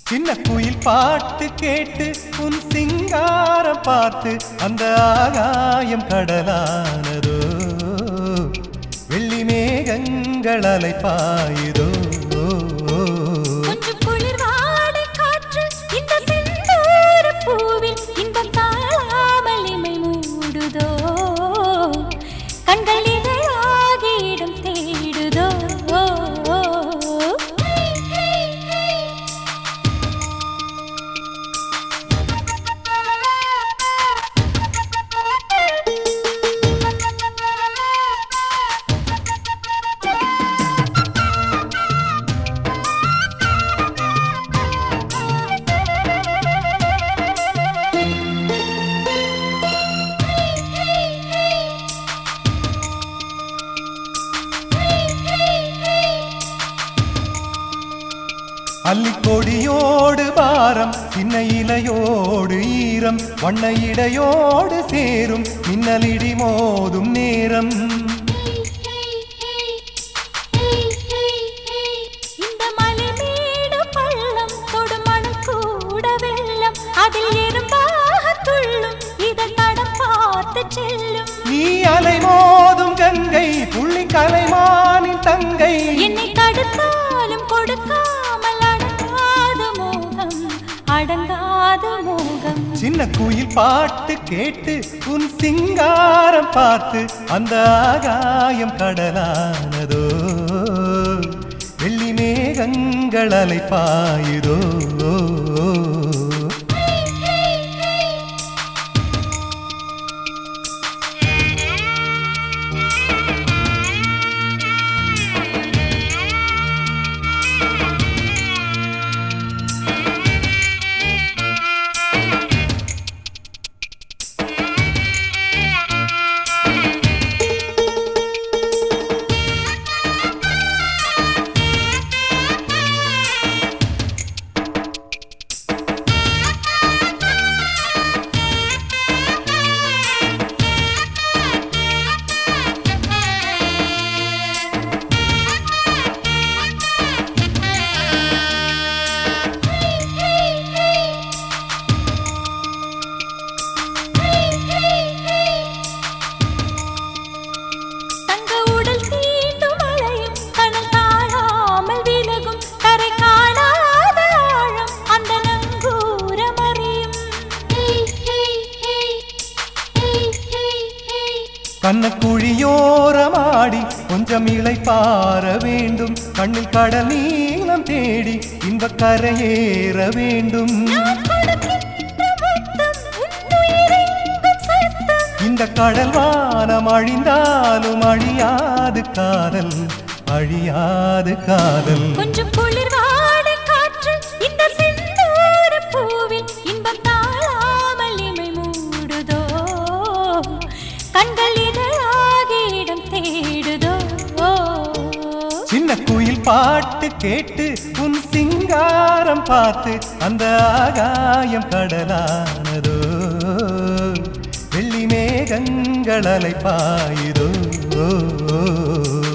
சின்ன குயில் பாட்டு கேட்டு உன் சிங்காரம் பார்த்து அந்த ஆகாயம் கடலானதோ வெள்ளி மேகங்கள் அலைப்பாயுதோ கொஞ்சம் குளிர்வாடை காற்று இந்த செந்தூர பூவில் இந்த தாழாமல் இமை மூடுதோ கண்கள் இதழாகி இடம் தேடுதோ அல்லிக்கொடியோடு பாரம் சின்ன இலையோடு ஈரம் வண்ண இடையோடு சேரும் மின்னலிடி மோதும் நேரம் இந்த மலைமேடு பள்ளம் தொடுமணல் கூட வெள்ளம் அதில் எறும்பாக துள்ளும் இதழ் தடம் பார்த்து செல்லும் நீ அலை மோதும் கங்கை புள்ளி கலைமானின் தங்கை என்னை தடுத்தாலும் கொடுக்காமல் அடங்காத மோகம் அடங்காத மோகம் சின்ன குயில் பாட்டு கேட்டு உன் சிங்காரம் பார்த்து அந்த ஆகாயம் கடலானதோ வெள்ளி மேகங்கள் அலைப்பாயுதோ தங்க உடல் தீண்டும் மழையும் கனல் தாழாமல் விலகும் கரை காணாத ஆழம் அந்த நங்கூரம் அறியும் கண்ணக்குழியோரமாடி கொஞ்சம் இலை பார வேண்டும் கண்ணில் கடல் நீளம் தேடி இன்பக் கரையேற வேண்டும் நான் கொடுக்கின்ற முத்தம் உன் உயிரெங்கும் சத்தம் இந்த கடல் வானம் அழிந்தாலும் அழியாது காதல் அழியாது காதல் கொஞ்சம் குளிர்வாடை காற்று இந்த செந்தூர பூவில் இன்பம் தாழாமல் இமை மூடுதோ கண்கள் இதழாகி இடம் தேடுதோ சின்ன குயில் பாட்டு கேட்டு உன் சிங்காரம் பார்த்து அந்த ஆகாயம் கடலானதோ வெள்ளி மேகங்கள் அலைப்பாயுதோ